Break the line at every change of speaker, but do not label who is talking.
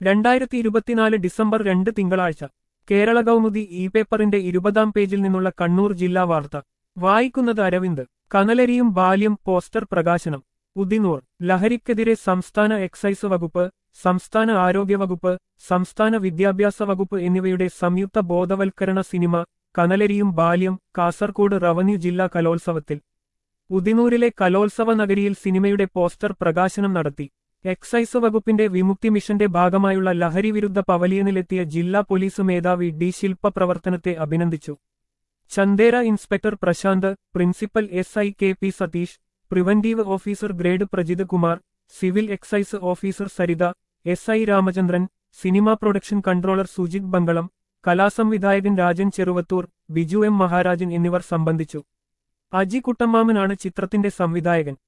രണ്ടായിരത്തി ഇരുപത്തിനാല് ഡിസംബർ രണ്ട് തിങ്കളാഴ്ച കേരള കൗമുദി ഇ പേപ്പറിന്റെ ഇരുപതാം പേജിൽ നിന്നുള്ള കണ്ണൂർ ജില്ലാ വാർത്ത വായിക്കുന്നത് അരവിന്ദ് കനലരിയും ബാല്യം പോസ്റ്റർ പ്രകാശനം ഉദിനൂർ ലഹരിക്കെതിരെ സംസ്ഥാന എക്സൈസ് വകുപ്പ് സംസ്ഥാന ആരോഗ്യവകുപ്പ് സംസ്ഥാന വിദ്യാഭ്യാസ വകുപ്പ് എന്നിവയുടെ സംയുക്ത ബോധവൽക്കരണ സിനിമ കനലരിയും ബാല്യം കാസർകോട് റവന്യൂ ജില്ലാ കലോത്സവത്തിൽ ഉദിനൂരിലെ കലോത്സവ നഗരിയിൽ സിനിമയുടെ പോസ്റ്റർ പ്രകാശനം നടത്തി എക്സൈസ് വകുപ്പിന്റെ വിമുക്തി മിഷന്റെ ഭാഗമായുള്ള ലഹരി വിരുദ്ധ പവലിയനിലെത്തിയ ജില്ലാ പോലീസ് മേധാവി ഡി ശില്പ പ്രവർത്തനത്തെ അഭിനന്ദിച്ചു Chandera inspector Prashanth principal S I K P Satheesh preventive officer grade Prajith Kumar civil excise officer Saritha S I Ramachandran cinema production controller Sujith Bangalam കലാസംവിധായകൻ രാജൻ ചെറുവത്തൂർ ബിജു എം മഹാരാജൻ എന്നിവർ സംബന്ധിച്ചു അജി കുട്ടമ്മാമനാണ് ചിത്രത്തിന്റെ സംവിധായകൻ